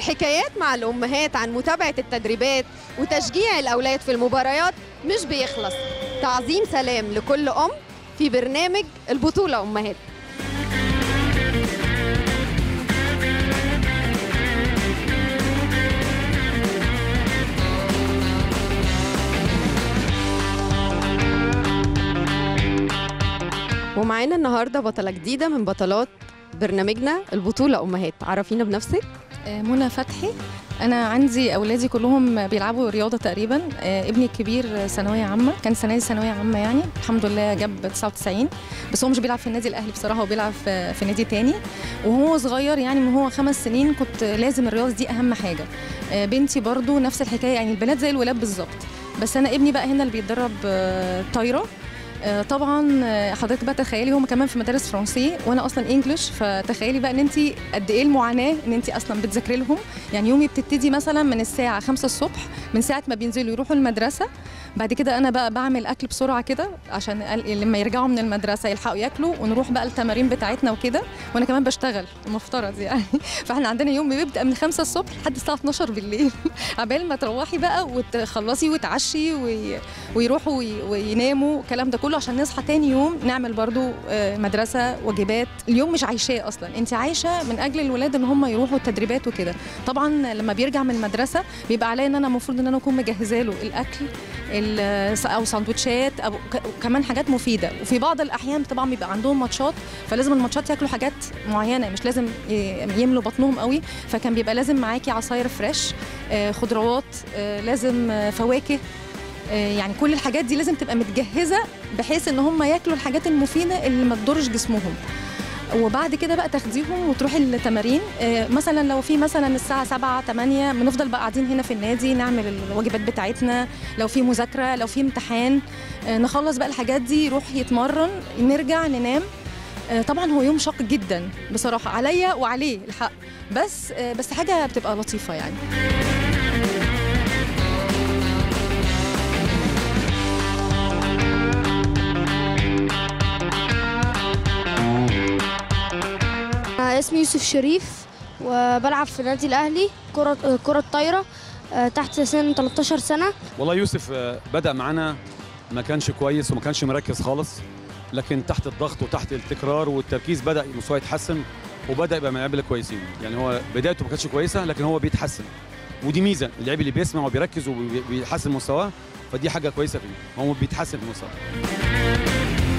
الحكايات مع الأمهات عن متابعة التدريبات وتشجيع الأولاد في المباريات مش بيخلص تعظيم سلام لكل أم في برنامج البطولة أمهات ومعانا النهارده بطلة جديدة من بطلات برنامجنا البطولة أمهات عرفينا بنفسك منى فتحي انا عندي اولادي كلهم بيلعبوا رياضه تقريبا آه، ابني الكبير ثانويه عامه كان السنه دي ثانويه عامه يعني الحمد لله جاب 99 بس هو مش بيلعب في النادي الاهلي بصراحه هو بيلعب في, في نادي تاني وهو صغير يعني من هو خمس سنين كنت لازم الرياضه دي اهم حاجه آه، بنتي برضو نفس الحكايه يعني البنات زي الولاد بالظبط بس انا ابني بقى هنا اللي بيتدرب آه، طايره آه، طبعا آه، حضرتك بقى تخيلي هم كمان في مدارس فرنسي وانا اصلا انجلش فتخيلي بقى ان انت قد ايه المعاناه ان انت اصلا بتذاكري لهم يعني يومي بتبتدي مثلا من الساعه 5 الصبح من ساعه ما بينزلوا يروحوا المدرسه بعد كده انا بقى بعمل اكل بسرعه كده عشان ال- لما يرجعوا من المدرسه يلحقوا ياكلوا ونروح بقى التمارين بتاعتنا وكده وانا كمان بشتغل المفترض يعني فاحنا عندنا يوم بيبدا من 5 الصبح لحد الساعه 12 بالليل عبال ما تروحي بقى وتخلصي وتعشي وي... ويروحوا وي... ويناموا الكلام ده كله عشان نصحى تاني يوم نعمل برضو آه، مدرسه واجبات اليوم مش عايشاه اصلا انت عايشه من اجل الولاد ان هم يروحوا التدريبات وكده طبعا لما بيرجع من المدرسه بيبقى عليا ان انا المفروض ان انا اكون مجهزه له الاكل ال- او سندوتشات او ك- كمان حاجات مفيده وفي بعض الاحيان طبعا بيبقى عندهم ماتشات فلازم الماتشات ياكلوا حاجات معينه مش لازم ي- يملوا بطنهم قوي فكان بيبقى لازم معاكي عصاير فريش آه، خضروات آه، لازم آه، فواكه آه، يعني كل الحاجات دي لازم تبقى متجهزه بحيث ان هم ياكلوا الحاجات المفيده اللي ما تضرش جسمهم وبعد كده بقى تاخديهم وتروحي التمارين آه، مثلا لو في مثلا الساعه 7 8 بنفضل بقى قاعدين هنا في النادي نعمل الواجبات بتاعتنا لو في مذاكره لو في امتحان آه، نخلص بقى الحاجات دي يروح يتمرن نرجع ننام آه، طبعا هو يوم شاق جدا بصراحه عليا وعليه الحق بس آه، بس حاجه بتبقى لطيفه يعني أنا اسمي يوسف شريف وبلعب في النادي الأهلي كرة كرة طايرة آه، تحت سن 13 سنة والله يوسف آه، بدأ معانا ما كانش كويس وما كانش مركز خالص لكن تحت الضغط وتحت التكرار والتركيز بدأ مستواه يتحسن وبدأ يبقى من اللعيبه الكويسين يعني هو بدايته ما كانتش كويسة لكن هو بيتحسن ودي ميزة اللعيب اللي بيسمع وبيركز وبيحسن مستواه فدي حاجة كويسة فيه هو بيتحسن في مستواه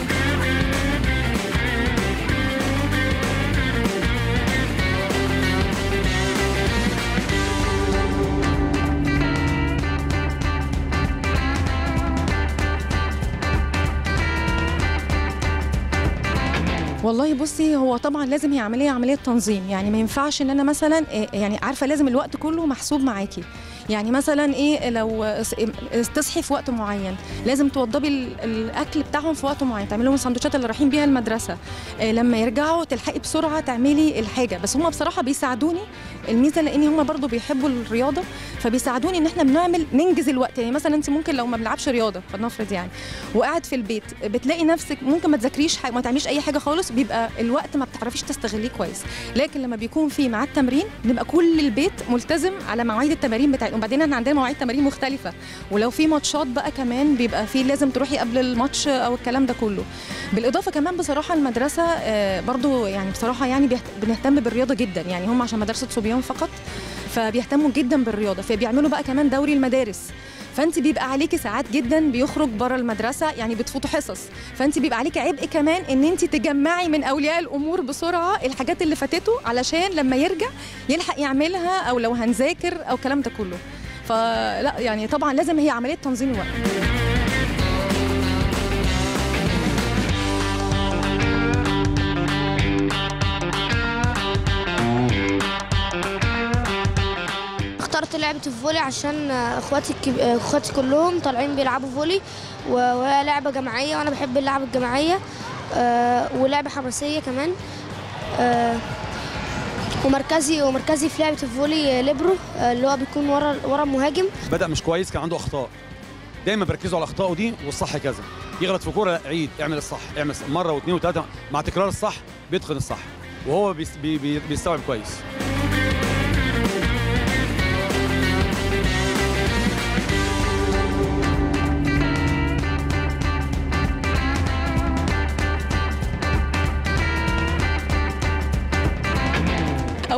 والله بصي هو طبعا لازم هي عمليه عمليه تنظيم يعني ما ينفعش ان انا مثلا إيه، يعني عارفه لازم الوقت كله محسوب معاكي يعني مثلا ايه لو س- تصحي في وقت معين لازم توضبي ال- الاكل بتاعهم في وقت معين تعملي لهم السندوتشات اللي رايحين بيها المدرسه إيه لما يرجعوا تلحقي بسرعه تعملي الحاجه بس هم بصراحه بيساعدوني الميزه لان هم برضو بيحبوا الرياضه فبيساعدوني ان احنا بنعمل ننجز الوقت يعني مثلا انت ممكن لو ما بنلعبش رياضه فلنفرض يعني وقاعد في البيت بتلاقي نفسك ممكن ما تذاكريش حاجه ما تعمليش اي حاجه خالص بيبقى الوقت ما بتعرفيش تستغليه كويس لكن لما بيكون في ميعاد تمرين بنبقى كل البيت ملتزم على مواعيد التمارين بتاعتنا وبعدين احنا عندنا مواعيد تمارين مختلفه ولو في ماتشات بقى كمان بيبقى في لازم تروحي قبل الماتش او الكلام ده كله بالاضافه كمان بصراحه المدرسه آه، برضو يعني بصراحه يعني بيهت- بنهتم بالرياضه جدا يعني هم عشان مدرسه صبيان فقط فبيهتموا جدا بالرياضه فبيعملوا بقى كمان دوري المدارس فانت بيبقى عليكي ساعات جدا بيخرج بره المدرسه يعني بتفوتوا حصص فانت بيبقى عليكي عبء كمان ان انت تجمعي من اولياء الامور بسرعه الحاجات اللي فاتته علشان لما يرجع يلحق يعملها او لو هنذاكر او الكلام ده كله فلا يعني طبعا لازم هي عمليه تنظيم الوقت اخترت لعبة الفولي عشان آه، اخواتي الكب... آه، اخواتي كلهم طالعين بيلعبوا فولي و- وهي لعبة جماعية وانا بحب اللعب الجماعية آه، ولعبة حماسية كمان آه، ومركزي ومركزي في لعبة الفولي آه، ليبرو آه، اللي هو بيكون ورا ورا المهاجم بدأ مش كويس كان عنده أخطاء دايما بيركزوا على أخطائه دي والصح كذا يغلط في كورة لا، عيد اعمل الصح اعمل الصح. مرة واثنين وثلاثة مع تكرار الصح بيتقن الصح وهو بيس- بي بي بيستوعب كويس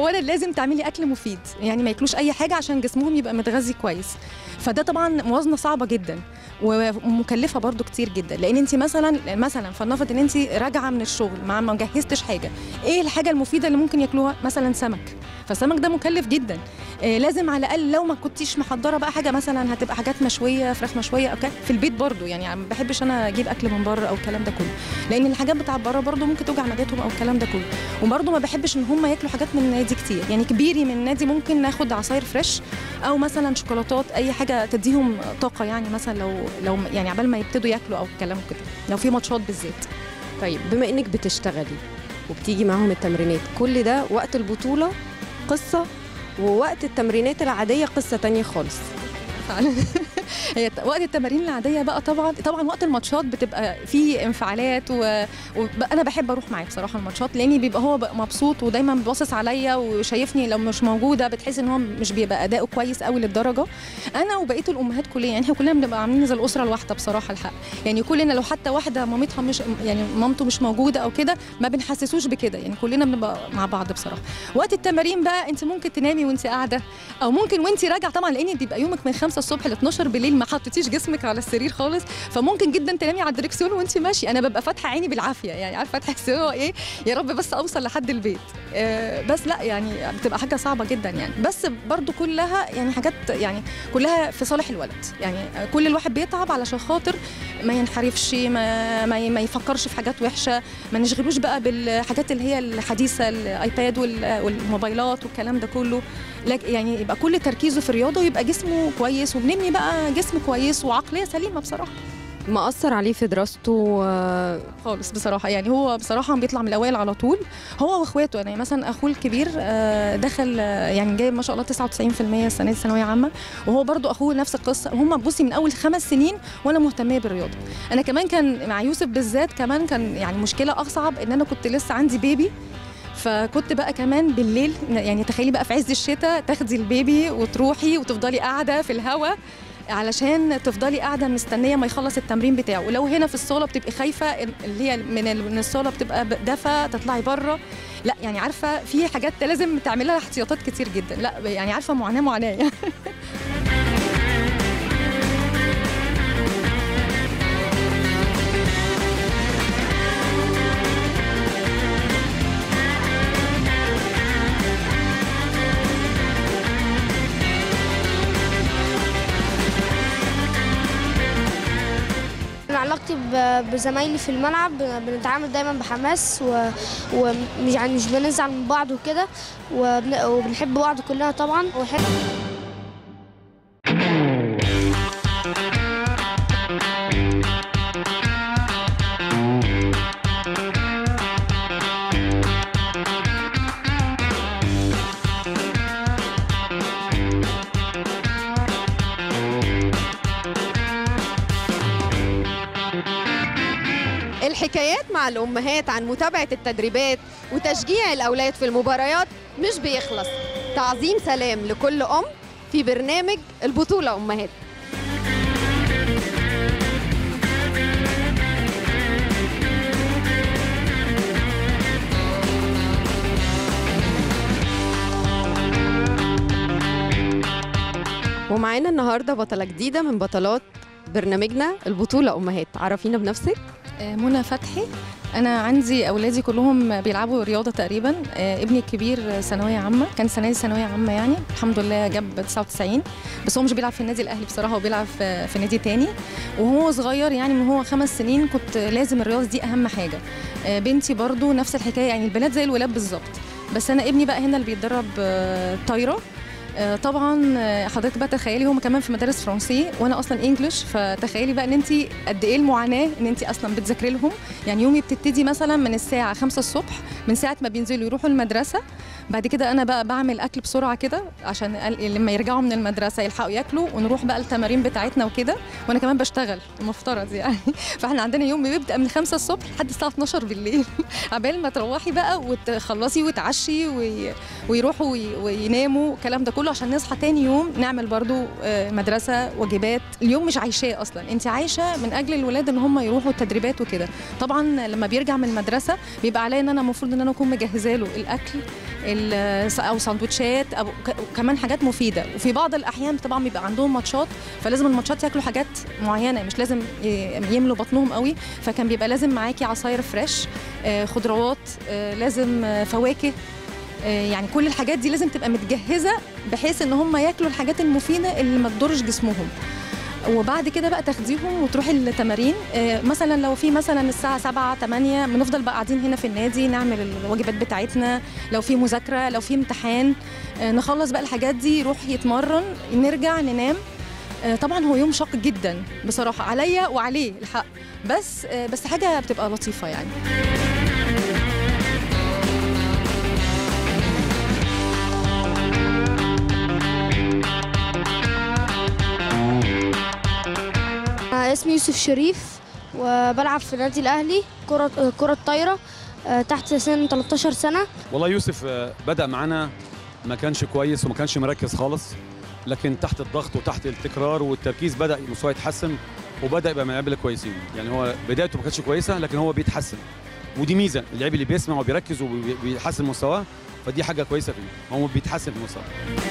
اولا لازم تعملي اكل مفيد يعني ما ياكلوش اي حاجه عشان جسمهم يبقى متغذي كويس فده طبعا موازنه صعبه جدا ومكلفه برضو كتير جدا لان انت مثلا مثلا فلنفرض ان انت راجعه من الشغل ما ما جهزتش حاجه ايه الحاجه المفيده اللي ممكن ياكلوها مثلا سمك فالسمك ده مكلف جدا آه لازم على الاقل لو ما كنتيش محضره بقى حاجه مثلا هتبقى حاجات مشويه فراخ مشويه او كده في البيت برضو يعني ما بحبش انا اجيب اكل من بره او الكلام ده كله لان الحاجات بتاع بره برضو ممكن توجع معدتهم او الكلام ده كله وبرضو ما بحبش ان هم ياكلوا حاجات من النادي كتير يعني كبيري من النادي ممكن ناخد عصاير فريش او مثلا شوكولاتات اي حاجه تديهم طاقه يعني مثلا لو لو يعني عبال ما يبتدوا ياكلوا او الكلام كده لو في ماتشات بالذات طيب بما انك بتشتغلي وبتيجي معاهم التمرينات كل ده وقت البطوله قصه ووقت التمرينات العاديه قصه تانية خالص فعلا هي ت- وقت التمارين العاديه بقى طبعا طبعا وقت الماتشات بتبقى فيه انفعالات و... وانا بحب اروح معاه بصراحه الماتشات لاني بيبقى هو بقى مبسوط ودايما باصص عليا وشايفني لو مش موجوده بتحس ان هو مش بيبقى اداؤه كويس قوي للدرجه انا وبقيه الامهات كليا يعني احنا كلنا بنبقى عاملين زي الاسره الواحده بصراحه الحق يعني كلنا لو حتى واحده مامتها مش يعني مامته مش موجوده او كده ما بنحسسوش بكده يعني كلنا بنبقى مع بعض بصراحه وقت التمارين بقى انت ممكن تنامي وانت قاعده او ممكن وانت راجعه طبعا لان بيبقى يومك من 5 الصبح ل 12 بالليل ما حطيتيش جسمك على السرير خالص فممكن جدا تنامي على الدركسيون وانت ماشيه انا ببقى فاتحه عيني بالعافيه يعني عارفه تحسي هو ايه يا رب بس اوصل لحد البيت آه بس لا يعني بتبقى حاجه صعبه جدا يعني بس برضو كلها يعني حاجات يعني كلها في صالح الولد يعني كل الواحد بيتعب علشان خاطر ما ينحرفش ما ما, ما يفكرش في حاجات وحشه ما نشغلوش بقى بالحاجات اللي هي الحديثه الايباد وال- والموبايلات والكلام ده كله لك يعني يبقى كل تركيزه في الرياضه ويبقى جسمه كويس وبنبني بقى جسم كويس وعقليه سليمه بصراحه مأثر عليه في دراسته آه، خالص بصراحه يعني هو بصراحه بيطلع من الاوائل على طول هو واخواته يعني مثلا اخوه الكبير آه، دخل آه، يعني جايب ما شاء الله 99% السنه دي ثانويه عامه وهو برضو اخوه نفس القصه هم بصي من اول خمس سنين وانا مهتميه بالرياضه انا كمان كان مع يوسف بالذات كمان كان يعني مشكله اصعب ان انا كنت لسه عندي بيبي فكنت بقى كمان بالليل يعني تخيلي بقى في عز الشتاء تاخدي البيبي وتروحي وتفضلي قاعده في الهواء علشان تفضلي قاعده مستنيه ما يخلص التمرين بتاعه ولو هنا في الصاله بتبقي خايفه اللي هي من ال- من الصاله بتبقى ب- دفا تطلعي بره لا يعني عارفه في حاجات لازم تعملها احتياطات كتير جدا لا يعني عارفه معاناه معاناه يعني. أنا علاقتي ب- بزمايلي في الملعب بنتعامل دايما بحماس و- ومش يعني مش بنزعل من بعض وكده وبن- وبنحب بعض كلنا طبعا وحب الحكايات مع الأمهات عن متابعة التدريبات وتشجيع الأولاد في المباريات مش بيخلص تعظيم سلام لكل أم في برنامج البطولة أمهات ومعانا النهارده بطلة جديدة من بطلات برنامجنا البطولة أمهات عرفينا بنفسك آه، منى فتحي انا عندي اولادي كلهم بيلعبوا رياضه تقريبا آه، ابني الكبير ثانويه عامه كان السنه دي ثانويه عامه يعني الحمد لله جاب 99 بس هو مش بيلعب في النادي الاهلي بصراحه هو بيلعب في, في نادي تاني وهو صغير يعني من هو خمس سنين كنت لازم الرياضه دي اهم حاجه آه، بنتي برضو نفس الحكايه يعني البنات زي الولاد بالظبط بس انا ابني بقى هنا اللي بيتدرب آه، طايره آه، طبعا آه، حضرتك بقى تخيلي هم كمان في مدارس فرنسي وانا اصلا انجلش فتخيلي بقى ان انت قد ايه المعاناه ان انت اصلا بتذاكري لهم يعني يومي بتبتدي مثلا من الساعه 5 الصبح من ساعه ما بينزلوا يروحوا المدرسه بعد كده انا بقى بعمل اكل بسرعه كده عشان ال- لما يرجعوا من المدرسه يلحقوا ياكلوا ونروح بقى التمارين بتاعتنا وكده وانا كمان بشتغل المفترض يعني فاحنا عندنا يوم بيبدا من 5 الصبح لحد الساعه 12 بالليل عبال ما تروحي بقى وتخلصي وتعشي وي... ويروحوا وي... ويناموا الكلام ده كله كله عشان نصحى تاني يوم نعمل برضو آه، مدرسه واجبات اليوم مش عايشاه اصلا انت عايشه من اجل الولاد ان هم يروحوا التدريبات وكده طبعا لما بيرجع من المدرسه بيبقى عليا ان انا المفروض ان انا اكون مجهزه له الاكل ال- او سندوتشات او ك- كمان حاجات مفيده وفي بعض الاحيان طبعا بيبقى عندهم ماتشات فلازم الماتشات ياكلوا حاجات معينه مش لازم ي- يملوا بطنهم قوي فكان بيبقى لازم معاكي عصاير فريش آه، خضروات آه، لازم آه، فواكه آه، يعني كل الحاجات دي لازم تبقى متجهزه بحيث ان هم ياكلوا الحاجات المفيده اللي ما تضرش جسمهم وبعد كده بقى تاخديهم وتروحي التمارين آه، مثلا لو في مثلا الساعه 7 8 بنفضل بقى قاعدين هنا في النادي نعمل الواجبات بتاعتنا لو في مذاكره لو في امتحان آه، نخلص بقى الحاجات دي يروح يتمرن نرجع ننام آه، طبعا هو يوم شاق جدا بصراحه عليا وعليه الحق بس آه، بس حاجه بتبقى لطيفه يعني أنا اسمي يوسف شريف وبلعب في النادي الاهلي كره كره طايره آه، تحت سن 13 سنه والله يوسف آه، بدا معانا ما كانش كويس وما كانش مركز خالص لكن تحت الضغط وتحت التكرار والتركيز بدا مستواه يتحسن وبدا يبقى من اللعيبه الكويسين يعني هو بدايته ما كانتش كويسه لكن هو بيتحسن ودي ميزه اللعيب اللي بيسمع وبيركز وبيحسن مستواه فدي حاجه كويسه فيه هو بيتحسن في مستواه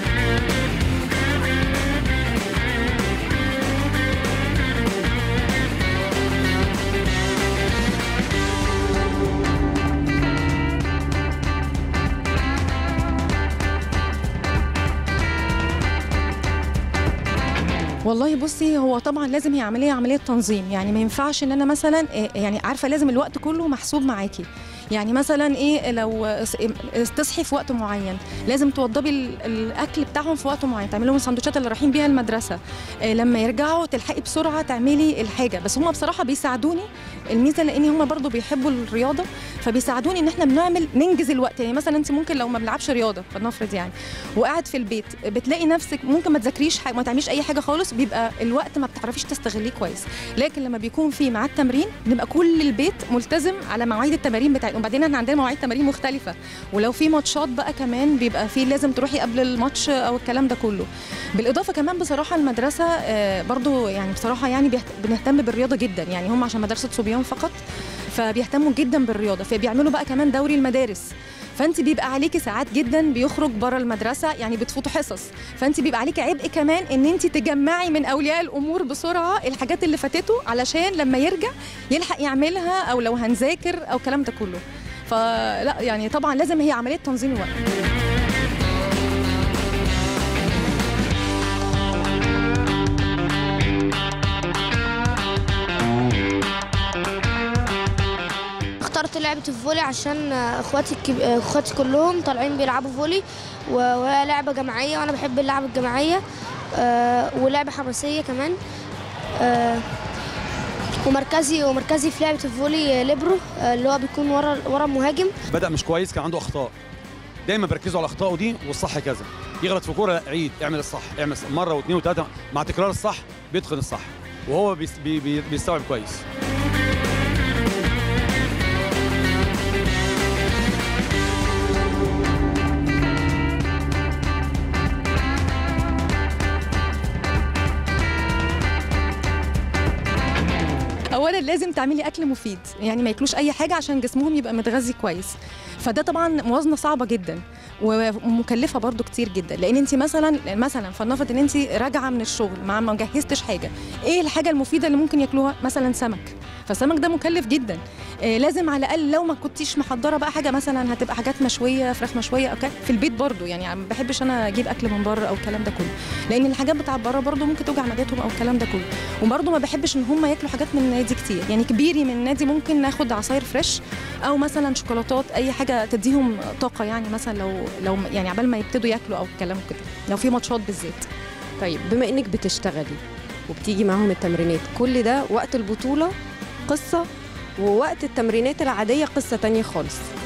والله بصي هو طبعا لازم هي عمليه عمليه تنظيم يعني ما ينفعش ان انا مثلا إيه، يعني عارفه لازم الوقت كله محسوب معاكي يعني مثلا ايه لو س- تصحي في وقت معين لازم توضبي ال- الاكل بتاعهم في وقت معين تعملي لهم السندوتشات اللي رايحين بيها المدرسه إيه، لما يرجعوا تلحقي بسرعه تعملي الحاجه بس هم بصراحه بيساعدوني الميزه لان هم برضو بيحبوا الرياضه فبيساعدوني ان احنا بنعمل ننجز الوقت يعني مثلا انت ممكن لو ما بنلعبش رياضه فلنفرض يعني وقاعد في البيت بتلاقي نفسك ممكن ما تذاكريش حاجه ما تعمليش اي حاجه خالص بيبقى الوقت ما بتعرفيش تستغليه كويس لكن لما بيكون في ميعاد تمرين بنبقى كل البيت ملتزم على مواعيد التمارين بتاعتنا وبعدين احنا عندنا مواعيد تمارين مختلفه ولو في ماتشات بقى كمان بيبقى في لازم تروحي قبل الماتش او الكلام ده كله بالاضافه كمان بصراحه المدرسه آه، برضو يعني بصراحه يعني بيهت- بنهتم بالرياضه جدا يعني هم عشان مدرسه صبيان فقط فبيهتموا جدا بالرياضه فبيعملوا بقى كمان دوري المدارس فانت بيبقى عليكي ساعات جدا بيخرج بره المدرسه يعني بتفوتوا حصص فانت بيبقى عليكي عبء كمان ان انت تجمعي من اولياء الامور بسرعه الحاجات اللي فاتته علشان لما يرجع يلحق يعملها او لو هنذاكر او الكلام ده كله فلا يعني طبعا لازم هي عمليه تنظيم الوقت اخترت لعبه الفولي عشان آه، اخواتي الكب... آه، اخواتي كلهم طالعين بيلعبوا فولي و- وهي لعبه جماعيه وانا بحب اللعب الجماعيه آه، ولعبه حماسيه كمان آه، ومركزي ومركزي في لعبه الفولي آه، ليبرو آه، اللي هو بيكون ورا ورا المهاجم بدا مش كويس كان عنده اخطاء دايما بيركزوا على اخطائه دي والصح كذا يغلط في كوره لا، عيد اعمل الصح اعمل الصح. مره واثنين وثلاثه مع تكرار الصح بيتقن الصح وهو بيس- بي بي بيستوعب كويس اولا لازم تعملي اكل مفيد يعني ما ياكلوش اي حاجه عشان جسمهم يبقى متغذي كويس فده طبعا موازنه صعبه جدا ومكلفه برضو كتير جدا لان انت مثلا مثلا فلنفرض ان انت راجعه من الشغل مع ما جهزتش حاجه ايه الحاجه المفيده اللي ممكن ياكلوها مثلا سمك فالسمك ده مكلف جدا آه لازم على الاقل لو ما كنتيش محضره بقى حاجه مثلا هتبقى حاجات مشويه فراخ مشويه او كده في البيت برضو يعني ما بحبش انا اجيب اكل من بره او الكلام ده كله لان الحاجات بتاع بره برضو ممكن توجع معدتهم او الكلام ده كله وبرضه ما بحبش ان هم ياكلوا حاجات من النادي كتير يعني كبيري من النادي ممكن ناخد عصاير فريش او مثلا شوكولاتات اي حاجه تديهم طاقه يعني مثلا لو لو يعني عبال ما يبتدوا ياكلوا او الكلام كده لو في ماتشات بالذات طيب بما انك بتشتغلي وبتيجي معاهم التمرينات كل ده وقت البطولة قصة ووقت التمرينات العادية قصة تانية خالص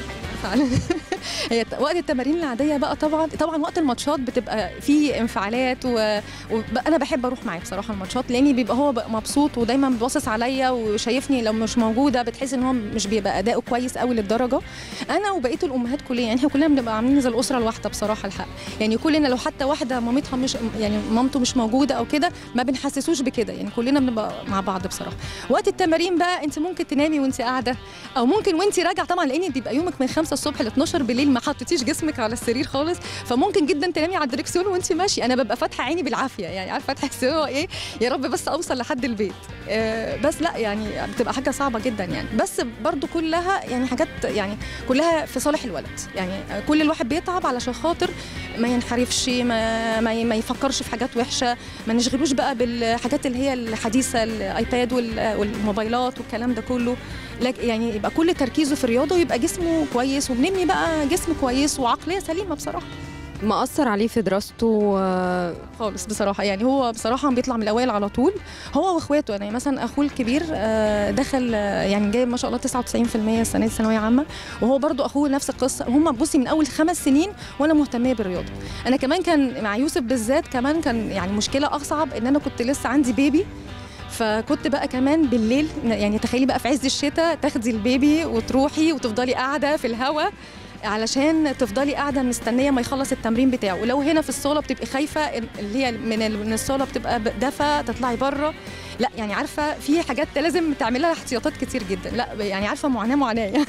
فعلا هي ت- وقت التمارين العاديه بقى طبعا طبعا وقت الماتشات بتبقى في انفعالات و... وانا بحب اروح معاه بصراحه الماتشات لاني بيبقى هو بقى مبسوط ودايما باصص عليا وشايفني لو مش موجوده بتحس ان هو مش بيبقى اداؤه كويس قوي للدرجه انا وبقيه الامهات كليا يعني احنا كلنا بنبقى عاملين زي الاسره الواحده بصراحه الحق يعني كلنا لو حتى واحده مامتها مش يعني مامته مش موجوده او كده ما بنحسسوش بكده يعني كلنا بنبقى مع بعض بصراحه وقت التمارين بقى انت ممكن تنامي وانت قاعده او ممكن وانت راجعه طبعا لان بيبقى يومك من 5 الصبح ل 12 بالليل ما حطيتيش جسمك على السرير خالص فممكن جدا تنامي على الدركسيون وانت ماشيه انا ببقى فاتحه عيني بالعافيه يعني عارفه تحسي هو ايه يا رب بس اوصل لحد البيت آه، بس لا يعني بتبقى حاجه صعبه جدا يعني بس برضو كلها يعني حاجات يعني كلها في صالح الولد يعني كل الواحد بيتعب علشان خاطر ما ينحرفش ما ما, ما يفكرش في حاجات وحشه ما نشغلوش بقى بالحاجات اللي هي الحديثه الايباد وال- والموبايلات والكلام ده كله لك يعني يبقى كل تركيزه في الرياضه ويبقى جسمه كويس وبنبني بقى جسم كويس وعقليه سليمه بصراحه مأثر عليه في دراسته آه، خالص بصراحه يعني هو بصراحه بيطلع من الاوائل على طول هو واخواته يعني مثلا اخوه الكبير آه، دخل آه، يعني جايب ما شاء الله 99% السنه دي ثانويه عامه وهو برضو اخوه نفس القصه هم بصي من اول خمس سنين وانا مهتميه بالرياضه انا كمان كان مع يوسف بالذات كمان كان يعني مشكله اصعب ان انا كنت لسه عندي بيبي فكنت بقى كمان بالليل يعني تخيلي بقى في عز الشتاء تاخدي البيبي وتروحي وتفضلي قاعده في الهواء علشان تفضلي قاعده مستنيه ما يخلص التمرين بتاعه ولو هنا في الصاله بتبقي خايفه اللي هي من ال- من الصاله بتبقى ب- دفا تطلعي بره لا يعني عارفه في حاجات لازم تعملها احتياطات كتير جدا لا يعني عارفه معاناه معاناه يعني.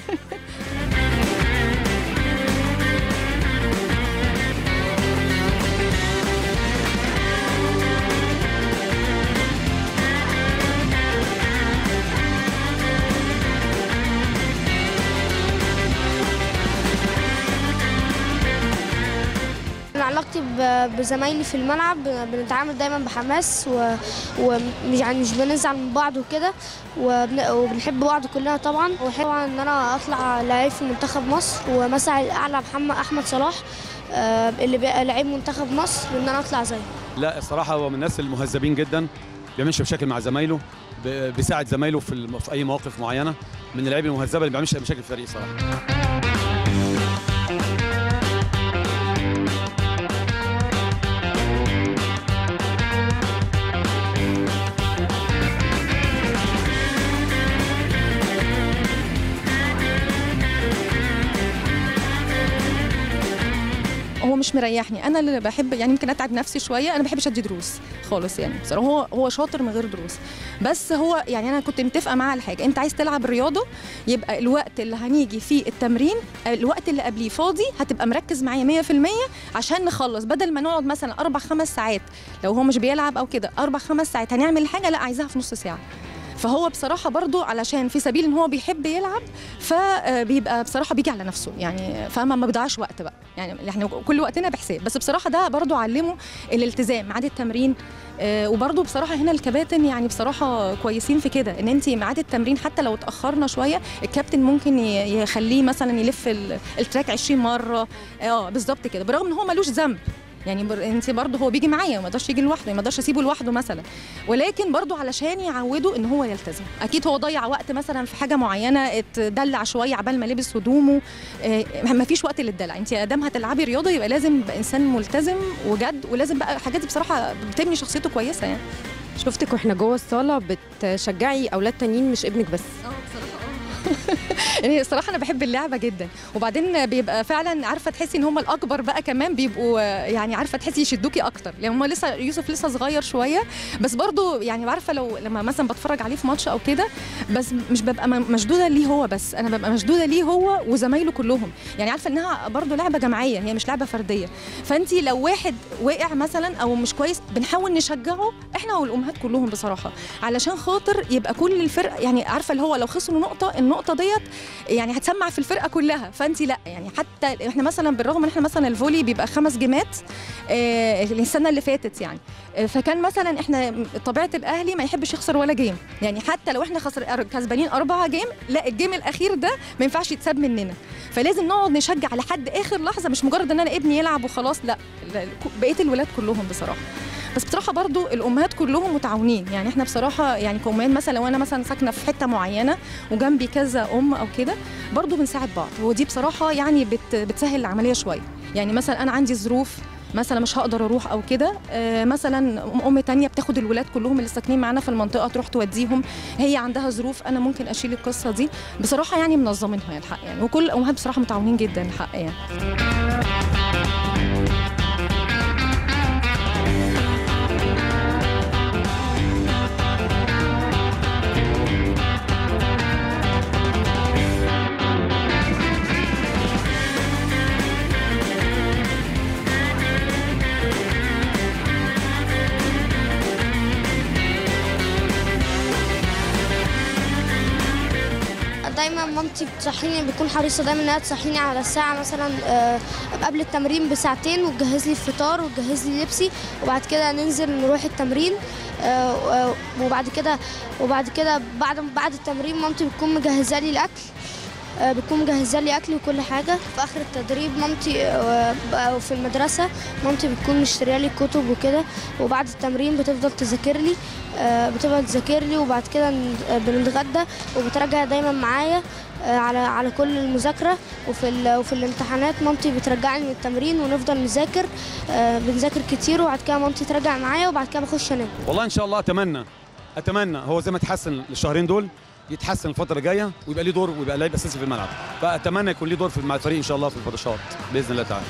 أنا علاقتي ب- بزمايلي في الملعب بنتعامل دايما بحماس و- ومش يعني مش بنزعل من بعض وكده وبن- وبنحب بعض كلنا طبعا وأحب طبعا ان انا اطلع لعيب في منتخب مصر ومثلا الاعلى محمد احمد صلاح آه، اللي بقى لعيب منتخب مصر وان انا اطلع زيه لا الصراحه هو من الناس المهذبين جدا ما بيعملش مشاكل مع زمايله ب- بيساعد زمايله في الم- في اي مواقف معينه من اللعيبه المهذبه اللي ما بيعملش أي مشاكل في الفريق صراحه هو مش مريحني انا اللي بحب يعني يمكن اتعب نفسي شويه انا ما بحبش ادي دروس خالص يعني بصراحه هو هو شاطر من غير دروس بس هو يعني انا كنت متفقه معاه على حاجه انت عايز تلعب رياضه يبقى الوقت اللي هنيجي فيه التمرين الوقت اللي قبليه فاضي هتبقى مركز معايا 100% عشان نخلص بدل ما نقعد مثلا اربع خمس ساعات لو هو مش بيلعب او كده اربع خمس ساعات هنعمل حاجه لا عايزاها في نص ساعه فهو بصراحة برضو علشان في سبيل ان هو بيحب يلعب فبيبقى بصراحة بيجي على نفسه يعني فاهمة ما بيضيعش وقت بقى يعني احنا كل وقتنا بحساب بس بصراحة ده برضو علمه الالتزام ميعاد التمرين آه، وبرضو بصراحة هنا الكباتن يعني بصراحة كويسين في كده ان انت ميعاد التمرين حتى لو اتأخرنا شوية الكابتن ممكن ي- يخليه مثلا يلف ال- التراك 20 مرة اه بالظبط كده برغم ان هو ملوش ذنب يعني بر... انت برضه هو بيجي معايا وما اقدرش يجي لوحده ما اقدرش اسيبه لوحده مثلا ولكن برضه علشان يعوده ان هو يلتزم اكيد هو ضيع وقت مثلا في حاجه معينه اتدلع شويه عبال ما لبس هدومه آه، ما فيش وقت للدلع انت ادام هتلعبي رياضه يبقى لازم يبقى انسان ملتزم وجد ولازم بقى الحاجات دي بصراحه بتبني شخصيته كويسه يعني شفتك واحنا جوه الصاله بتشجعي اولاد تانيين مش ابنك بس اه بصراحه يعني الصراحه انا بحب اللعبه جدا وبعدين بيبقى فعلا عارفه تحسي ان هم الاكبر بقى كمان بيبقوا يعني عارفه تحسي يشدوكي اكتر لان هم لسه يوسف لسه صغير شويه بس برضو يعني عارفه لو لما مثلا بتفرج عليه في ماتش او كده بس مش ببقى م- مشدوده ليه هو بس انا ببقى مشدوده ليه هو وزمايله كلهم يعني عارفه انها برضو لعبه جماعيه هي مش لعبه فرديه فانت لو واحد وقع مثلا او مش كويس بنحاول نشجعه احنا والامهات كلهم بصراحه علشان خاطر يبقى كل الفرقه يعني عارفه اللي هو لو خسروا نقطه النقطه ديت يعني هتسمع في الفرقه كلها فانت لا يعني حتى احنا مثلا بالرغم ان احنا مثلا الفولي بيبقى خمس جيمات آه السنه اللي فاتت يعني آه فكان مثلا احنا طبيعه الاهلي ما يحبش يخسر ولا جيم يعني حتى لو احنا خسر كسبانين اربعه جيم لا الجيم الاخير ده ما ينفعش يتساب مننا فلازم نقعد نشجع لحد اخر لحظه مش مجرد ان انا ابني يلعب وخلاص لا لا، بقيه الولاد كلهم بصراحه بس بصراحه برضو الامهات كلهم متعاونين يعني احنا بصراحه يعني كأمهات مثلا لو انا مثلا ساكنه في حته معينه وجنبي كذا ام او كده برضو بنساعد بعض ودي بصراحه يعني بت بتسهل العمليه شويه يعني مثلا انا عندي ظروف مثلا مش هقدر اروح او كده آه، مثلا ام تانية بتاخد الولاد كلهم اللي ساكنين معانا في المنطقه تروح توديهم هي عندها ظروف انا ممكن اشيل القصه دي بصراحه يعني منظمينها يعني الحق يعني وكل الامهات بصراحه متعاونين جدا الحق يعني دايما مامتي بتصحيني بتكون حريصه دايما انها تصحيني على الساعه مثلا آه، قبل التمرين بساعتين وتجهز لي الفطار وتجهز لي لبسي وبعد كده ننزل نروح التمرين آه، آه، وبعد كده وبعد كده بعد بعد التمرين مامتي بتكون مجهزه لي الاكل آه، بتكون مجهزه لي اكل وكل حاجه في اخر التدريب مامتي آه، بقى في المدرسه مامتي بتكون مشتريه لي كتب وكده وبعد التمرين بتفضل تذاكر لي آه، بتفضل تذاكر لي وبعد كده ن- آه، بنتغدى وبتراجع دايما معايا آه، على على كل المذاكره وفي ال- وفي الامتحانات مامتي بترجعني من التمرين ونفضل نذاكر آه، بنذاكر كتير وبعد كده مامتي تراجع معايا وبعد كده بخش انام والله ان شاء الله اتمنى اتمنى هو زي ما اتحسن الشهرين دول يتحسن الفتره الجايه ويبقى ليه دور ويبقى لعيب اساسي في الملعب فاتمنى يكون ليه دور في مع الفريق ان شاء الله في البطولات باذن الله تعالى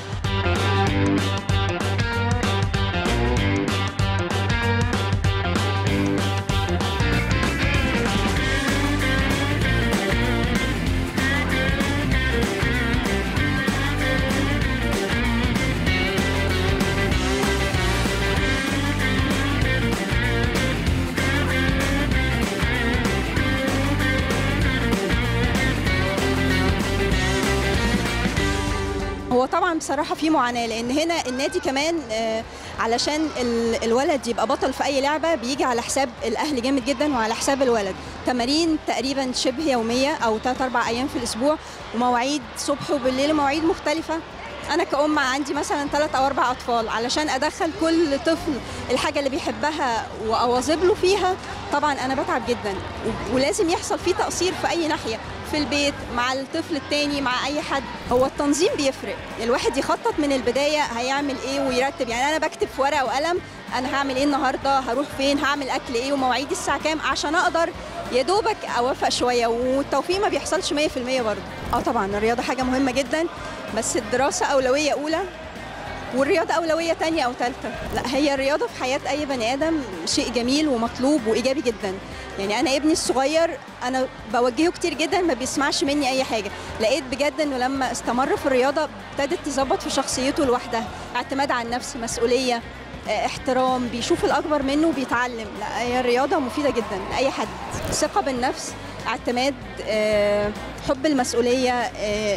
هو طبعا بصراحه في معاناه لان هنا النادي كمان آه، علشان ال- الولد يبقى بطل في اي لعبه بيجي على حساب الاهل جامد جدا وعلى حساب الولد تمارين تقريبا شبه يوميه او 3 4 ايام في الاسبوع ومواعيد صبح وبالليل ومواعيد مختلفه انا كأم عندي مثلا ثلاث او اربع اطفال علشان ادخل كل طفل الحاجه اللي بيحبها واواظب له فيها طبعا انا بتعب جدا و- ولازم يحصل فيه تقصير في اي ناحيه في البيت مع الطفل التاني مع اي حد هو التنظيم بيفرق الواحد يخطط من البدايه هيعمل ايه ويرتب يعني انا بكتب في ورقه وقلم انا هعمل ايه النهارده هروح فين هعمل اكل ايه ومواعيد الساعه كام عشان اقدر يا دوبك اوفق شويه والتوفيق ما بيحصلش 100% برضه اه طبعا الرياضه حاجه مهمه جدا بس الدراسه اولويه اولى والرياضة أولوية تانية أو تالتة لا هي الرياضة في حياة أي بني آدم شيء جميل ومطلوب وإيجابي جدا يعني أنا ابني الصغير أنا بوجهه كتير جدا ما بيسمعش مني أي حاجة لقيت بجد إنه لما استمر في الرياضة ابتدت تظبط في شخصيته لوحدها اعتماد على النفس مسؤولية آه، احترام بيشوف الأكبر منه وبيتعلم لا هي الرياضة مفيدة جدا لأي حد ثقة بالنفس اعتماد آه، حب المسؤوليه آه،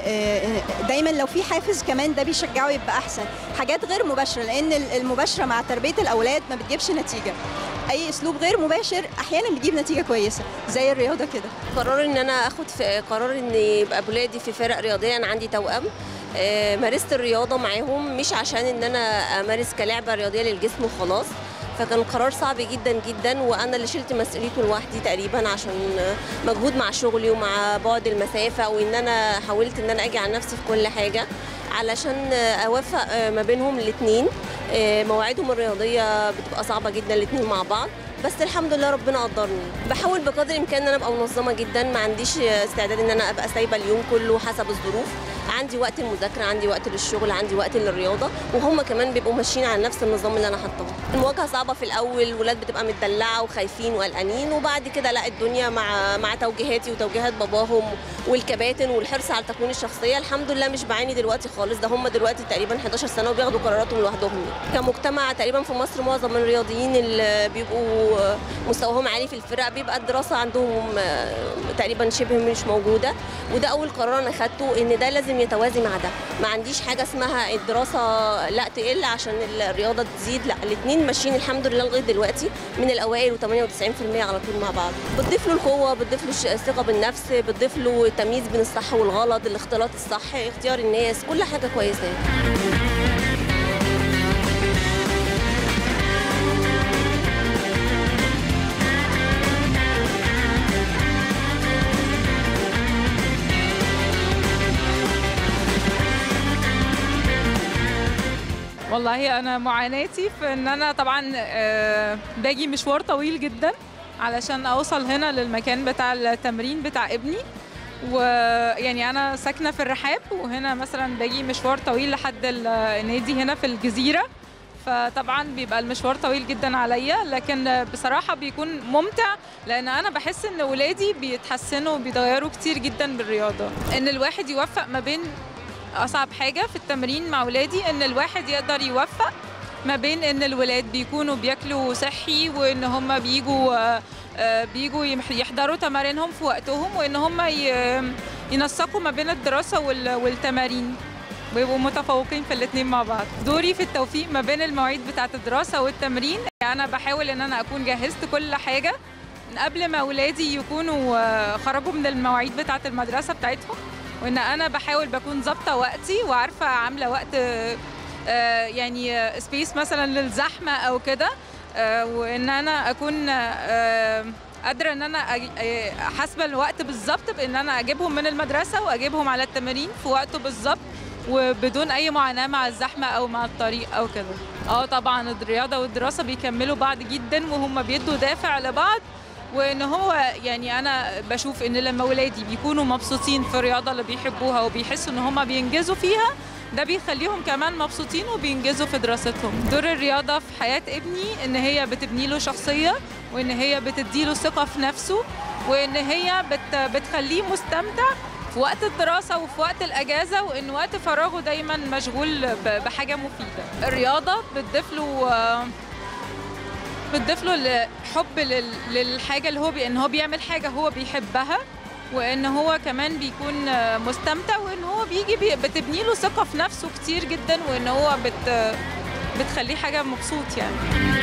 آه، دايما لو في حافز كمان ده بيشجعه يبقى احسن حاجات غير مباشره لان المباشره مع تربيه الاولاد ما بتجيبش نتيجه اي اسلوب غير مباشر احيانا بيجيب نتيجه كويسه زي الرياضه كده قرار ان انا اخد في قرار ان يبقى ولادي في فرق رياضيه انا عندي توأم آه، مارست الرياضه معاهم مش عشان ان انا امارس كلعبه رياضيه للجسم وخلاص فكان قرار صعب جدا جدا وانا اللي شلت مسؤوليته لوحدي تقريبا عشان مجهود مع شغلي ومع بعد المسافه وان انا حاولت ان انا اجي على نفسي في كل حاجه علشان اوفق ما بينهم الاثنين مواعيدهم الرياضيه بتبقى صعبه جدا الاثنين مع بعض بس الحمد لله ربنا قدرني بحاول بقدر الامكان ان انا ابقى منظمه جدا ما عنديش استعداد ان انا ابقى سايبه اليوم كله حسب الظروف عندي وقت المذاكره عندي وقت للشغل عندي وقت للرياضه وهم كمان بيبقوا ماشيين على نفس النظام اللي انا حاطاه المواجهه صعبه في الاول الولاد بتبقى متدلعه وخايفين وقلقانين وبعد كده لا الدنيا مع مع توجيهاتي وتوجيهات باباهم والكباتن والحرص على تكوين الشخصيه الحمد لله مش بعاني دلوقتي خالص ده هم دلوقتي تقريبا 11 سنه وبياخدوا قراراتهم لوحدهم كمجتمع تقريبا في مصر معظم الرياضيين اللي بيبقوا مستواهم عالي في الفرق بيبقى الدراسه عندهم تقريبا شبه مش موجوده وده اول قرار انا خدته ان ده لازم يتوازي مع ده ما عنديش حاجه اسمها الدراسه لا تقل عشان الرياضه تزيد لا الاثنين ماشيين الحمد لله لغايه دلوقتي من الاوائل و98% على طول مع بعض بتضيف له القوه بتضيف له الثقه بالنفس بتضيف له التمييز بين الصح والغلط الاختلاط الصح اختيار الناس كل حاجه كويسه والله انا معاناتي في ان انا طبعا آه، باجي مشوار طويل جدا علشان اوصل هنا للمكان بتاع التمرين بتاع ابني ويعني انا ساكنه في الرحاب وهنا مثلا باجي مشوار طويل لحد النادي هنا في الجزيره فطبعا بيبقى المشوار طويل جدا عليا لكن بصراحه بيكون ممتع لان انا بحس ان ولادي بيتحسنوا وبيتغيروا كتير جدا بالرياضه ان الواحد يوفق ما بين اصعب حاجه في التمرين مع ولادي ان الواحد يقدر يوفق ما بين ان الولاد بيكونوا بياكلوا صحي وان هم بيجوا آه، آه، بيجوا يمح- يحضروا تمارينهم في وقتهم وان هم ي- ينسقوا ما بين الدراسه وال- والتمارين ويبقوا متفوقين في الاثنين مع بعض دوري في التوفيق ما بين المواعيد بتاعه الدراسه والتمرين انا بحاول ان انا اكون جهزت كل حاجه من قبل ما ولادي يكونوا آه، خرجوا من المواعيد بتاعه المدرسه بتاعتهم وان انا بحاول بكون ظابطه وقتي وعارفه عامله وقت آه، آه، يعني سبيس مثلا للزحمه او كده آه، وان انا اكون آه، قادره ان انا أج- آه، حاسبه الوقت بالظبط بان انا اجيبهم من المدرسه واجيبهم على التمارين في وقته بالظبط وبدون اي معاناه مع الزحمه او مع الطريق او كده اه طبعا الرياضه والدراسه بيكملوا بعض جدا وهم بيدوا دافع لبعض وان هو يعني انا بشوف ان لما ولادي بيكونوا مبسوطين في الرياضه اللي بيحبوها وبيحسوا ان هم بينجزوا فيها ده بيخليهم كمان مبسوطين وبينجزوا في دراستهم دور الرياضه في حياه ابني ان هي بتبني له شخصيه وان هي بتدي له ثقه في نفسه وان هي بت بتخليه مستمتع في وقت الدراسة وفي وقت الأجازة وإن وقت فراغه دايما مشغول ب- بحاجة مفيدة الرياضة بتضيف له آه، بتضيف له ال- حب لل- للحاجة اللي هو بي... إن هو بيعمل حاجة هو بيحبها وإن هو كمان بيكون آه، مستمتع وإن هو بيجي بي... بتبني له ثقة في نفسه كتير جدا وإن هو بت... بتخليه حاجة مبسوط يعني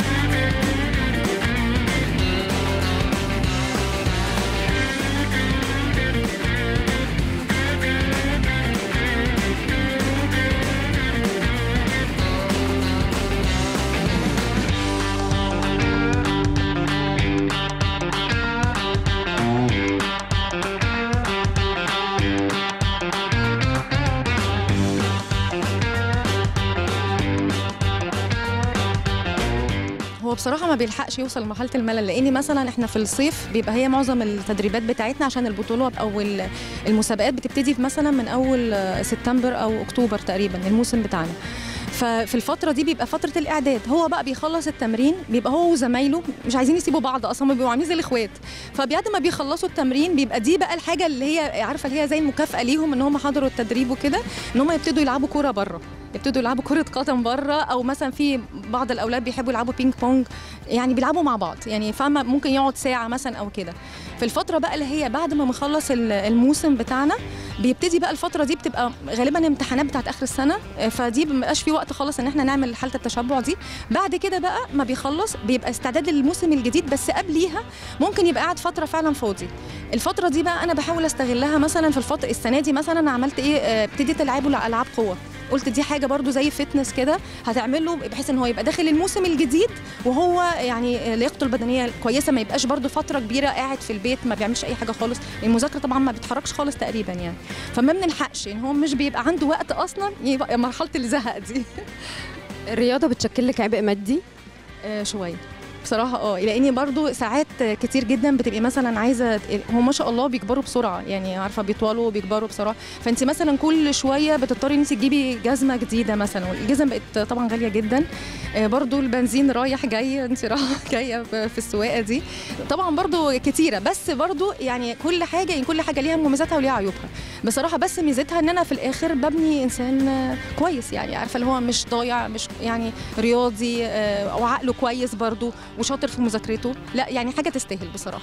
هو بصراحة ما بيلحقش يوصل لمرحلة الملل لأن مثلا احنا في الصيف بيبقى هي معظم التدريبات بتاعتنا عشان البطولة أو ال- المسابقات بتبتدي مثلا من أول آه، سبتمبر أو أكتوبر تقريبا الموسم بتاعنا ففي الفترة دي بيبقى فترة الإعداد هو بقى بيخلص التمرين بيبقى هو وزمايله مش عايزين يسيبوا بعض أصلا بيبقوا عاملين زي الإخوات فبعد ما بيخلصوا التمرين بيبقى دي بقى الحاجة اللي هي عارفة اللي هي زي المكافأة ليهم إن هم حضروا التدريب وكده إن هم يبتدوا يلعبوا كورة بره يبتدوا يلعبوا كرة قدم بره أو مثلا في بعض الأولاد بيحبوا يلعبوا بينج بونج يعني بيلعبوا مع بعض يعني فاهمه ممكن يقعد ساعه مثلا او كده في الفتره بقى اللي هي بعد ما بنخلص ال- الموسم بتاعنا بيبتدي بقى الفتره دي بتبقى غالبا امتحانات بتاعت اخر السنه آه، فدي مبقاش في وقت خالص ان احنا نعمل حاله التشبع دي بعد كده بقى ما بيخلص بيبقى استعداد للموسم الجديد بس قبليها ممكن يبقى قاعد فتره فعلا فاضي الفتره دي بقى انا بحاول استغلها مثلا في الفتره السنه دي مثلا انا عملت ايه آه، ابتديت العبه العاب قوه قلت دي حاجه برضو زي فتنس كده هتعمل له بحيث ان هو يبقى داخل الموسم الجديد وهو يعني لياقته البدنيه كويسه ما يبقاش برضو فتره كبيره قاعد في البيت ما بيعملش اي حاجه خالص المذاكره طبعا ما بيتحركش خالص تقريبا يعني فما بنلحقش يعني هو مش بيبقى عنده وقت اصلا يبقى مرحله الزهق دي الرياضة بتشكل لك عبء مادي آه شويه بصراحة اه لاني برضو ساعات كتير جدا بتبقي مثلا عايزة هم ما شاء الله بيكبروا بسرعة يعني عارفة بيطولوا وبيكبروا بسرعة فانت مثلا كل شوية بتضطري ان انت تجيبي جزمة جديدة مثلا والجزم بقت طبعا غالية جدا آه برضو البنزين رايح جاي انت رايحة جاية ب- في السواقة دي طبعا برضو كتيرة بس برضو يعني كل حاجة يعني كل حاجة ليها مميزاتها وليها عيوبها بصراحة بس ميزتها ان انا في الاخر ببني انسان آه، كويس يعني عارفة اللي هو مش ضايع مش يعني رياضي آه، وعقله كويس برضو وشاطر في مذاكرته لا يعني حاجة تستاهل بصراحة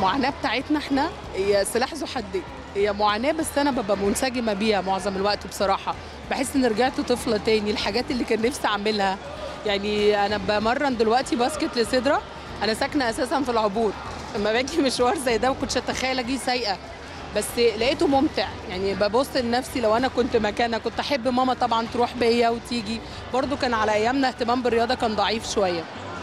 المعاناه بتاعتنا احنا هي سلاح ذو حدين هي معاناه بس انا ببقى منسجمه بيها معظم الوقت بصراحه بحس ان رجعت طفله تاني الحاجات اللي كان نفسي اعملها يعني انا بمرن دلوقتي باسكت لسدره انا ساكنه اساسا في العبور لما باجي مشوار زي ده ما كنتش اتخيل اجي سايقه بس لقيته ممتع يعني ببص لنفسي لو انا كنت مكانها كنت احب ماما طبعا تروح بيا وتيجي برضو كان على ايامنا اهتمام بالرياضه كان ضعيف شويه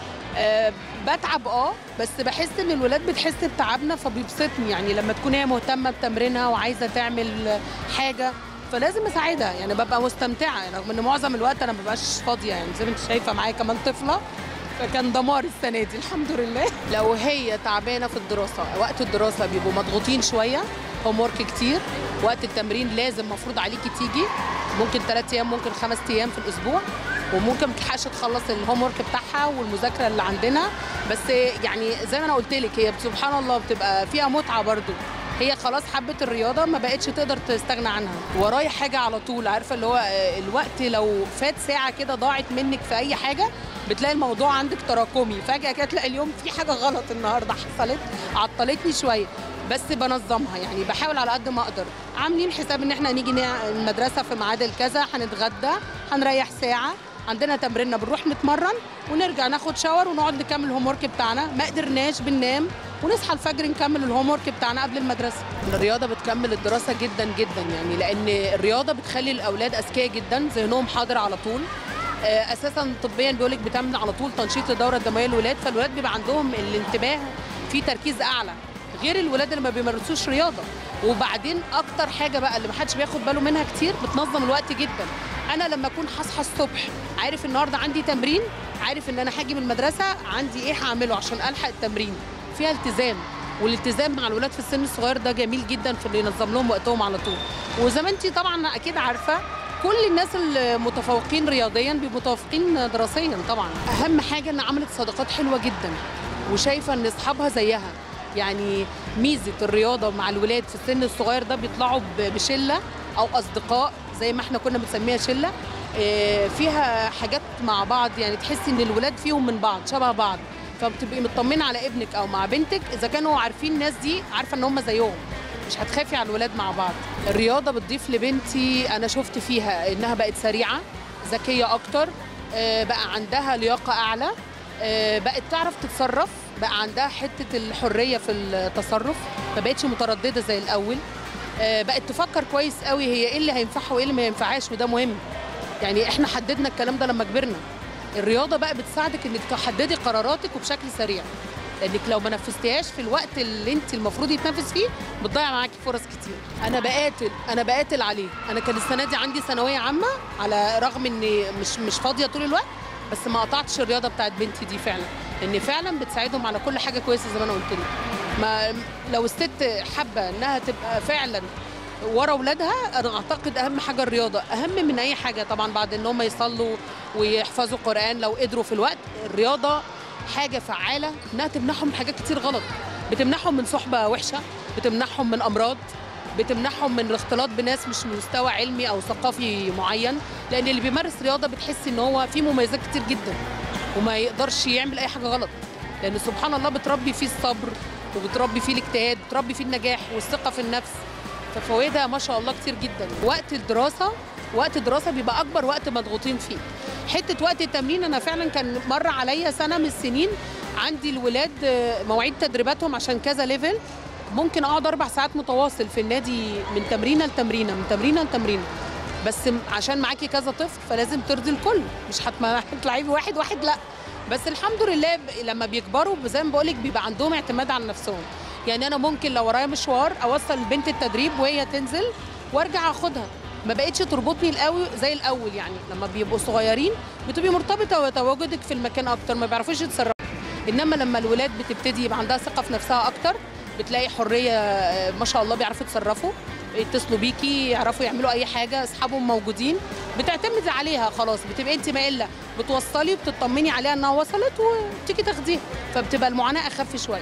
أه بتعب اه بس بحس ان الولاد بتحس بتعبنا فبيبسطني يعني لما تكون هي مهتمه بتمرينها وعايزه تعمل حاجه فلازم اساعدها يعني ببقى مستمتعه يعني رغم ان معظم الوقت انا مبقاش فاضيه يعني زي ما انت شايفه معايا كمان طفله فكان دمار السنه دي الحمد لله لو هي تعبانه في الدراسه وقت الدراسه بيبقوا مضغوطين شويه هوم ورك كتير وقت التمرين لازم مفروض عليكي تيجي ممكن ثلاث ايام ممكن خمس ايام في الاسبوع وممكن ما تلحقش تخلص الهوم ورك بتاعها والمذاكره اللي عندنا بس يعني زي ما انا قلت لك هي سبحان الله بتبقى فيها متعه برضو هي خلاص حبت الرياضه ما بقتش تقدر تستغنى عنها ورايا حاجه على طول عارفه اللي هو آه، الوقت لو فات ساعه كده ضاعت منك في اي حاجه بتلاقي الموضوع عندك تراكمي فجاه كده تلاقي اليوم في حاجه غلط النهارده حصلت عطلتني شويه بس بنظمها يعني بحاول على قد ما اقدر عاملين حساب ان احنا نيجي نع- المدرسه في ميعاد الكذا هنتغدى هنريح ساعه عندنا تمريننا بنروح نتمرن ونرجع ناخد شاور ونقعد نكمل الهوم ورك بتاعنا ما قدرناش بننام ونصحى الفجر نكمل الهوم ورك بتاعنا قبل المدرسه الرياضه بتكمل الدراسه جدا جدا يعني لان الرياضه بتخلي الاولاد اذكياء جدا ذهنهم حاضر على طول آه، اساسا طبيا بيقول لك بتعمل على طول تنشيط الدوره الدمويه للولاد فالولاد بيبقى عندهم الانتباه في تركيز اعلى غير الولاد اللي ما بيمارسوش رياضه وبعدين اكتر حاجه بقى اللي محدش بياخد باله منها كتير بتنظم الوقت جدا انا لما اكون هصحى الصبح عارف النهارده عندي تمرين عارف ان انا هاجي من المدرسه عندي ايه هعمله عشان الحق التمرين فيها التزام والالتزام مع الولاد في السن الصغير ده جميل جدا في اللي ينظم لهم وقتهم على طول وزي ما انت طبعا اكيد عارفه كل الناس المتفوقين رياضيا بيبقوا متفوقين دراسيا طبعا اهم حاجه ان عملت صداقات حلوه جدا وشايفه ان اصحابها زيها يعني ميزه الرياضه مع الولاد في السن الصغير ده بيطلعوا ب- بشله او اصدقاء زي ما احنا كنا بنسميها شله آه، فيها حاجات مع بعض يعني تحسي ان الولاد فيهم من بعض شبه بعض فبتبقي مطمنه على ابنك او مع بنتك اذا كانوا عارفين الناس دي عارفه ان هم زيهم مش هتخافي على الولاد مع بعض الرياضه بتضيف لبنتي انا شفت فيها انها بقت سريعه ذكيه اكتر آه، بقى عندها لياقه اعلى آه، بقت تعرف تتصرف بقى عندها حته الحريه في التصرف ما بقتش متردده زي الاول آه، بقت تفكر كويس قوي هي ايه اللي هينفعها وايه اللي ما ينفعهاش وده مهم يعني احنا حددنا الكلام ده لما كبرنا الرياضه بقى بتساعدك انك تحددي قراراتك وبشكل سريع لانك لو ما نفذتيهاش في الوقت اللي انت المفروض يتنفذ فيه بتضيع معاكي فرص كتير انا بقاتل انا بقاتل عليه انا كان السنه دي عندي ثانويه عامه على رغم اني مش مش فاضيه طول الوقت بس ما قطعتش الرياضه بتاعت بنتي دي فعلا لان فعلا بتساعدهم على كل حاجه كويسه زي ما انا قلت لك ما لو الست حابه انها تبقى فعلا ورا اولادها انا اعتقد اهم حاجه الرياضه اهم من اي حاجه طبعا بعد ان هم يصلوا ويحفظوا قران لو قدروا في الوقت الرياضه حاجه فعاله انها تمنعهم من حاجات كتير غلط بتمنعهم من صحبه وحشه بتمنعهم من امراض بتمنعهم من الاختلاط بناس مش من مستوى علمي او ثقافي معين لان اللي بيمارس رياضه بتحس ان هو فيه مميزات كتير جدا وما يقدرش يعمل اي حاجه غلط لان سبحان الله بتربي فيه الصبر وبتربي فيه الاجتهاد بتربي فيه النجاح والثقه في النفس ففوائدها ما شاء الله كتير جدا وقت الدراسه وقت الدراسه بيبقى اكبر وقت مضغوطين فيه حته وقت التمرين انا فعلا كان مر عليا سنه من السنين عندي الولاد آه، مواعيد تدريباتهم عشان كذا ليفل ممكن اقعد اربع ساعات متواصل في النادي من تمرينه لتمرينه من تمرينه لتمرينه بس م- عشان معاكي كذا طفل فلازم ترضي الكل مش هتم- هتطلعي بواحد واحد لا بس الحمد لله ب- لما بيكبروا زي ما بقولك بيبقى عندهم اعتماد على نفسهم يعني انا ممكن لو ورايا مشوار اوصل البنت التدريب وهي تنزل وارجع اخدها ما بقتش تربطني القوي زي الاول يعني لما بيبقوا صغيرين بتبقي مرتبطه بتواجدك في المكان اكتر ما بيعرفوش يتصرفوا انما لما الولاد بتبتدي يبقى عندها ثقه في نفسها اكتر بتلاقي حريه آه، ما شاء الله بيعرفوا يتصرفوا يتصلوا بيكي يعرفوا يعملوا اي حاجه اصحابهم موجودين بتعتمدي عليها خلاص بتبقى انت مائله بتوصلي وبتطمني عليها انها وصلت وتيجي تاخديها فبتبقى المعاناه اخف شويه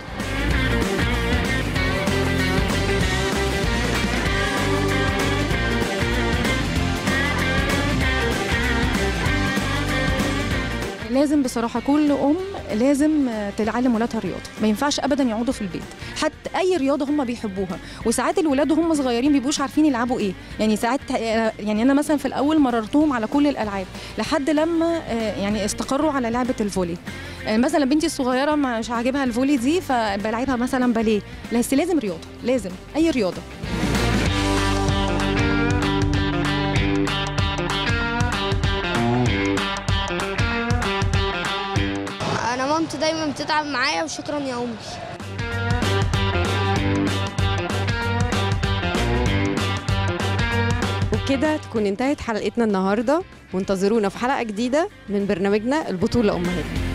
لازم بصراحه كل ام لازم آه، تعلم ولادها الرياضه ما ينفعش ابدا يقعدوا في البيت حتى اي رياضه هم بيحبوها وساعات الولاد وهم صغيرين بيبقوش عارفين يلعبوا ايه يعني ساعات آه، يعني انا مثلا في الاول مررتهم على كل الالعاب لحد لما آه، يعني استقروا على لعبه الفولي آه، مثلا بنتي الصغيره مش عاجبها الفولي دي فبلعبها مثلا باليه بس لازم رياضه لازم اي رياضه انا مامتي دايما بتتعب معايا وشكرا يا امي وبكده تكون انتهت حلقتنا النهارده وانتظرونا في حلقه جديده من برنامجنا البطوله امهات